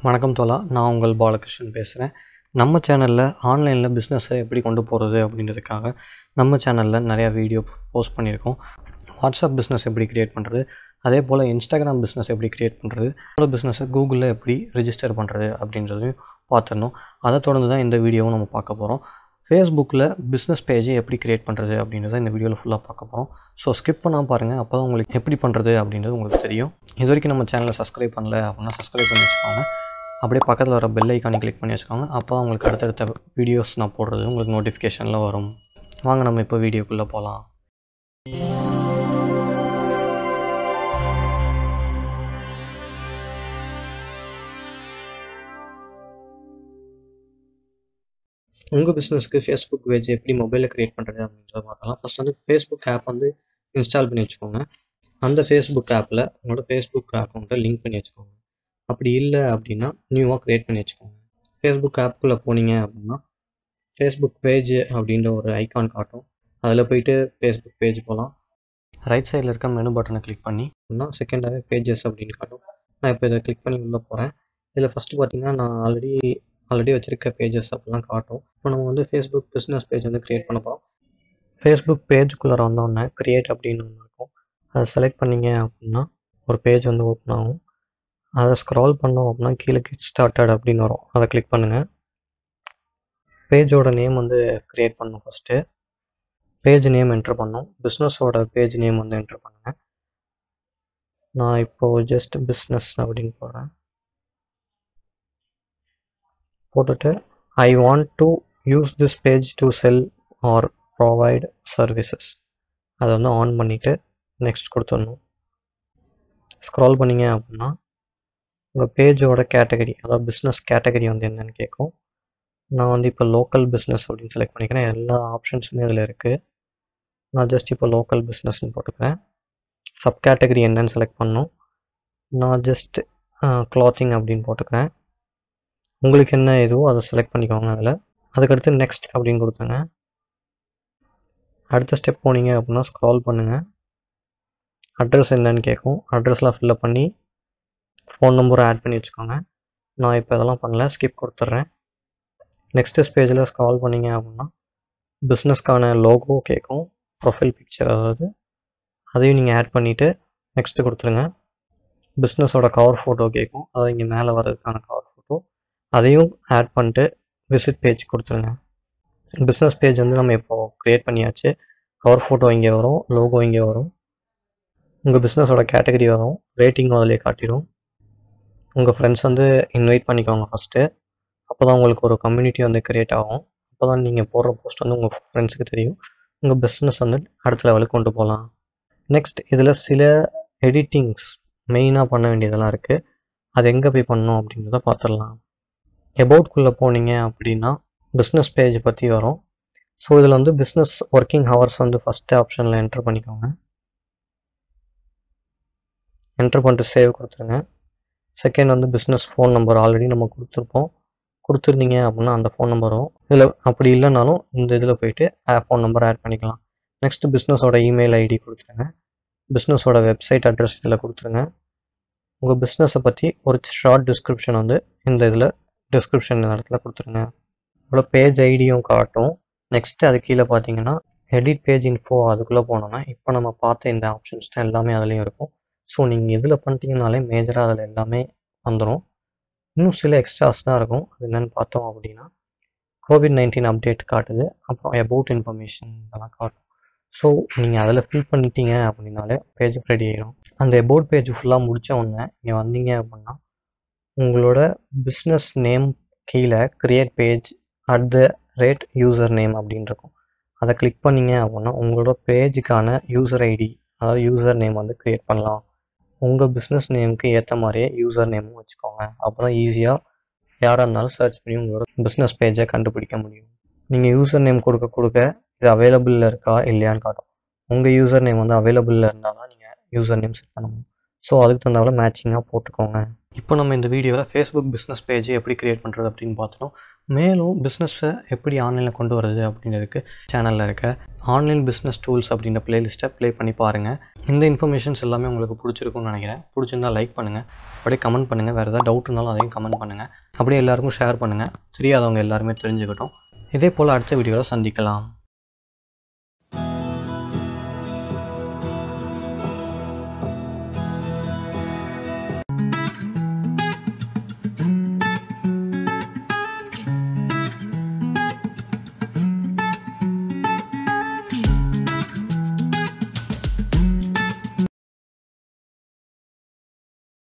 வணக்கம் தோலா நான் உங்கள் பாலகிருஷ்ணன் பேசுகிறேன் நம்ம சேனலில் ஆன்லைனில் பிஸ்னஸை எப்படி கொண்டு போகிறது அப்படின்றதுக்காக நம்ம சேனலில் நிறையா வீடியோ போஸ்ட் பண்ணியிருக்கோம் வாட்ஸ்அப் பிஸ்னஸ் எப்படி க்ரியேட் பண்ணுறது அதே போல் இன்ஸ்டாகிராம் பிஸ்னஸ் எப்படி க்ரியேட் பண்ணுறது அதோட பிஸ்னஸை கூகுளில் எப்படி ரிஜிஸ்டர் பண்ணுறது அப்படின்றதையும் பார்த்துடணும் அதை தொடர்ந்து தான் இந்த வீடியோவும் நம்ம பார்க்க போகிறோம் ஃபேஸ்புக்கில் பிஸ்னஸ் பேஜை எப்படி க்ரியேட் பண்ணுறது அப்படின்றத இந்த வீடியோவில் ஃபுல்லாக பார்க்க போகிறோம் ஸோ ஸ்கிப் பண்ணாமல் பாருங்கள் அப்போ தான் உங்களுக்கு எப்படி பண்ணுறது அப்படின்றது உங்களுக்கு தெரியும் இது வரைக்கும் நம்ம சேனலை சப்ஸ்கிரைப் பண்ணல அப்படின்னா சப்ஸ்கிரைப் பண்ணி வச்சுக்கோங்க அப்படியே பக்கத்தில் வர பெல் ஐக்கானை கிளிக் பண்ணி வச்சுக்கோங்க அப்போ தான் உங்களுக்கு அடுத்தடுத்த வீடியோஸ் நான் போடுறது உங்களுக்கு நோட்டிஃபிகேஷனில் வரும் வாங்க நம்ம இப்போ வீடியோக்குள்ளே போகலாம் உங்கள் பிஸ்னஸ்க்கு ஃபேஸ்புக் பேஜ் எப்படி மொபைலில் க்ரியேட் பண்ணுறது அப்படின்றத பார்க்கலாம் ஃபஸ்ட் வந்து ஃபேஸ்புக் ஆப் வந்து இன்ஸ்டால் பண்ணி வச்சுக்கோங்க அந்த ஃபேஸ்புக் ஆப்பில் உங்களோட ஃபேஸ்புக் அக்கௌண்ட்டை லிங்க் பண்ணி வச்சுக்கோங்க அப்படி இல்லை அப்படின்னா நியூவாக க்ரியேட் பண்ணி வச்சுக்கோங்க ஃபேஸ்புக் ஆப்புக்குள்ளே போனீங்க அப்படின்னா ஃபேஸ்புக் பேஜ் அப்படின்ற ஒரு ஐக்கான் காட்டும் அதில் போயிட்டு ஃபேஸ்புக் பேஜ் போகலாம் ரைட் சைடில் இருக்க மெனு பட்டனை கிளிக் பண்ணி அப்படின்னா செகண்டாகவே பேஜஸ் அப்படின்னு காட்டும் நான் இப்போ இதை கிளிக் பண்ணி உள்ளே போகிறேன் இதில் ஃபஸ்ட்டு பார்த்தீங்கன்னா நான் ஆல்ரெடி ஆல்ரெடி வச்சுருக்க பேஜஸ் அப்படிலாம் காட்டும் இப்போ நம்ம வந்து ஃபேஸ்புக் பிஸ்னஸ் பேஜ் வந்து க்ரியேட் பண்ண போகிறோம் ஃபேஸ்புக் பேஜுக்குள்ளே வந்தோடனே க்ரியேட் அப்படின்னு ஒன்று இருக்கும் அதை செலக்ட் பண்ணிங்க அப்படின்னா ஒரு பேஜ் வந்து ஓப்பன் ஆகும் அதை ஸ்க்ரால் பண்ணோம் அப்படின்னா கீழே கெட் ஸ்டார்டட் அப்படின்னு வரும் அதை கிளிக் பண்ணுங்கள் பேஜோட நேம் வந்து க்ரியேட் பண்ணணும் ஃபஸ்ட்டு பேஜ் நேம் என்ட்ரு பண்ணணும் பிஸ்னஸோட பேஜ் நேம் வந்து என்ட்ரு பண்ணுங்கள் நான் இப்போது ஜஸ்ட் பிஸ்னஸ் அப்படின்னு போடுறேன் போட்டுட்டு I want to use this page to sell or provide services அதை வந்து ஆன் பண்ணிவிட்டு நெக்ஸ்ட் கொடுத்துடணும் ஸ்க்ரால் பண்ணிங்க அப்படின்னா உங்கள் பேஜோட கேட்டகரி அதாவது பிஸ்னஸ் கேட்டகரி வந்து என்னென்னு கேட்கும் நான் வந்து இப்போ லோக்கல் பிஸ்னஸ் அப்படின்னு செலக்ட் பண்ணிக்கிறேன் எல்லா ஆப்ஷன்ஸுமே அதில் இருக்குது நான் ஜஸ்ட் இப்போ லோக்கல் பிஸ்னஸ்ன்னு போட்டுக்கிறேன் சப் கேட்டகரி என்னன்னு செலக்ட் பண்ணணும் நான் ஜஸ்ட் க்ளாத்திங் அப்படின்னு போட்டுக்கிறேன் உங்களுக்கு என்ன இதுவோ அதை செலக்ட் பண்ணிக்கோங்க அதில் அதுக்கடுத்து நெக்ஸ்ட் அப்படின்னு கொடுத்துங்க அடுத்த ஸ்டெப் போனீங்க அப்படின்னா ஸ்க்ரால் பண்ணுங்கள் அட்ரஸ் என்னன்னு கேட்கும் அட்ரஸ்லாம் ஃபில்லப் பண்ணி ஃபோன் நம்பரை ஆட் பண்ணி வச்சுக்கோங்க நான் இப்போ இதெல்லாம் பண்ணல ஸ்கிப் கொடுத்துட்றேன் நெக்ஸ்ட்டு ஸ்பேஜில் ஸ்க்ரால் பண்ணிங்க அப்படின்னா பிஸ்னஸ்க்கான லோகோ கேட்கும் ப்ரொஃபைல் பிக்சர் அதாவது அதையும் நீங்கள் ஆட் பண்ணிவிட்டு நெக்ஸ்ட்டு கொடுத்துருங்க பிஸ்னஸோட கவர் ஃபோட்டோ கேட்கும் அது இங்கே மேலே வர்றதுக்கான கவர் ஃபோட்டோ அதையும் ஆட் பண்ணிட்டு விசிட் பேஜ் கொடுத்துருங்க பிஸ்னஸ் பேஜ் வந்து நம்ம இப்போது க்ரியேட் பண்ணியாச்சு கவர் ஃபோட்டோ இங்கே வரும் லோகோ இங்கே வரும் உங்கள் பிஸ்னஸோட கேட்டகரி வரும் ரேட்டிங்கும் அதிலே காட்டிடும் உங்கள் ஃப்ரெண்ட்ஸ் வந்து இன்வைட் பண்ணிக்கோங்க ஃபஸ்ட்டு அப்போ தான் உங்களுக்கு ஒரு கம்யூனிட்டி வந்து க்ரியேட் ஆகும் அப்போ தான் நீங்கள் போடுற போஸ்ட் வந்து உங்கள் ஃப்ரெண்ட்ஸுக்கு தெரியும் உங்கள் பிஸ்னஸ் வந்து அடுத்த லெவலுக்கு கொண்டு போகலாம் நெக்ஸ்ட் இதில் சில எடிட்டிங்ஸ் மெயினாக பண்ண வேண்டியதெல்லாம் இருக்குது அது எங்கே போய் பண்ணணும் அப்படின்றத பார்த்துடலாம் எபவுட்குள்ளே போனீங்க அப்படின்னா பிஸ்னஸ் பேஜ் பற்றி வரும் ஸோ இதில் வந்து பிஸ்னஸ் ஒர்க்கிங் ஹவர்ஸ் வந்து ஃபஸ்ட்டு ஆப்ஷனில் என்ட்ரு பண்ணிக்கோங்க என்ட்ரு பண்ணிட்டு சேவ் கொடுத்துருங்க செகண்ட் வந்து பிஸ்னஸ் ஃபோன் நம்பர் ஆல்ரெடி நம்ம கொடுத்துருப்போம் கொடுத்துருந்தீங்க அப்படின்னா அந்த ஃபோன் நம்பரும் இதில் அப்படி இல்லைனாலும் இந்த இதில் போயிட்டு ஃபோன் நம்பர் ஆட் பண்ணிக்கலாம் நெக்ஸ்ட் பிஸ்னஸோட இமெயில் ஐடி கொடுத்துருங்க பிஸ்னஸோட வெப்சைட் அட்ரஸ் இதில் கொடுத்துருங்க உங்கள் பிஸ்னஸை பற்றி ஒரு ஷார்ட் டிஸ்கிரிப்ஷன் வந்து இந்த இதில் டிஸ்கிரிப்ஷன் இடத்துல கொடுத்துருங்க உங்களோட பேஜ் ஐடியும் காட்டும் நெக்ஸ்ட்டு அது கீழே பார்த்தீங்கன்னா எடிட் பேஜ் இன்ஃபோ அதுக்குள்ளே போனோன்னா இப்போ நம்ம பார்த்த இந்த ஆப்ஷன்ஸ் தான் எல்லாமே அதுலேயும் இருக்கும் ஸோ நீங்கள் இதில் பண்ணிட்டீங்கனாலே மேஜராக அதில் எல்லாமே வந்துடும் இன்னும் சில எக்ஸ்ட்ராஸ் தான் இருக்கும் அது என்னென்னு பார்த்தோம் அப்படின்னா கோவிட் நைன்டீன் அப்டேட் காட்டுது அப்புறம் அபவுட் இன்ஃபர்மேஷன் இதெல்லாம் காட்டும் ஸோ நீங்கள் அதில் ஃபில் பண்ணிட்டீங்க அப்படின்னாலே பேஜ் ரெடி ஆகிடும் அந்த அபவுட் பேஜ் ஃபுல்லாக முடித்த உடனே நீங்கள் வந்தீங்க அப்படின்னா உங்களோட பிஸ்னஸ் நேம் கீழே create page at the rate user name அப்படின்னு இருக்கும் அதை கிளிக் பண்ணிங்க அப்படின்னா உங்களோட பேஜுக்கான யூசர் ஐடி அதாவது யூசர் நேம் வந்து க்ரியேட் பண்ணலாம் உங்கள் பிஸ்னஸ் நேமுக்கு ஏற்ற மாதிரியே யூசர் நேமும் வச்சுக்கோங்க அப்போ தான் ஈஸியாக யாராக இருந்தாலும் சர்ச் பண்ணி உங்களோட பிஸ்னஸ் பேஜை கண்டுபிடிக்க முடியும் நீங்கள் யூசர் நேம் கொடுக்க கொடுக்க இது அவைலபிளில் இருக்கா இல்லையான்னு காட்டும் உங்கள் யூசர் நேம் வந்து அவைலபிளில் இருந்தால் தான் நீங்கள் யூசர் நேம் செட் பண்ண முடியும் ஸோ அதுக்கு தகுந்தாவில் மேட்சிங்காக போட்டுக்கோங்க இப்போ நம்ம இந்த வீடியோவில் ஃபேஸ்புக் பிஸ்னஸ் பேஜ் எப்படி க்ரியேட் பண்ணுறது அப்படின்னு பார்த்தோம் மேலும் பிஸ்னஸை எப்படி ஆன்லைனில் கொண்டு வரது அப்படின்னு இருக்குது சேனலில் இருக்க ஆன்லைன் பிஸ்னஸ் டூல்ஸ் அப்படின்ற பிளேலிஸ்ட்டை ப்ளே பண்ணி பாருங்கள் இந்த இன்ஃபர்மேஷன்ஸ் எல்லாமே உங்களுக்கு பிடிச்சிருக்கும்னு நினைக்கிறேன் பிடிச்சிருந்தா லைக் பண்ணுங்கள் அப்படியே கமெண்ட் பண்ணுங்கள் வேறு ஏதாவது டவுட் இருந்தாலும் அதையும் கமெண்ட் பண்ணுங்கள் அப்படியே எல்லாருக்கும் ஷேர் பண்ணுங்கள் தெரியாதவங்க எல்லாருமே தெரிஞ்சுக்கட்டும் இதே போல் அடுத்த வீடியோவில் சந்திக்கலாம்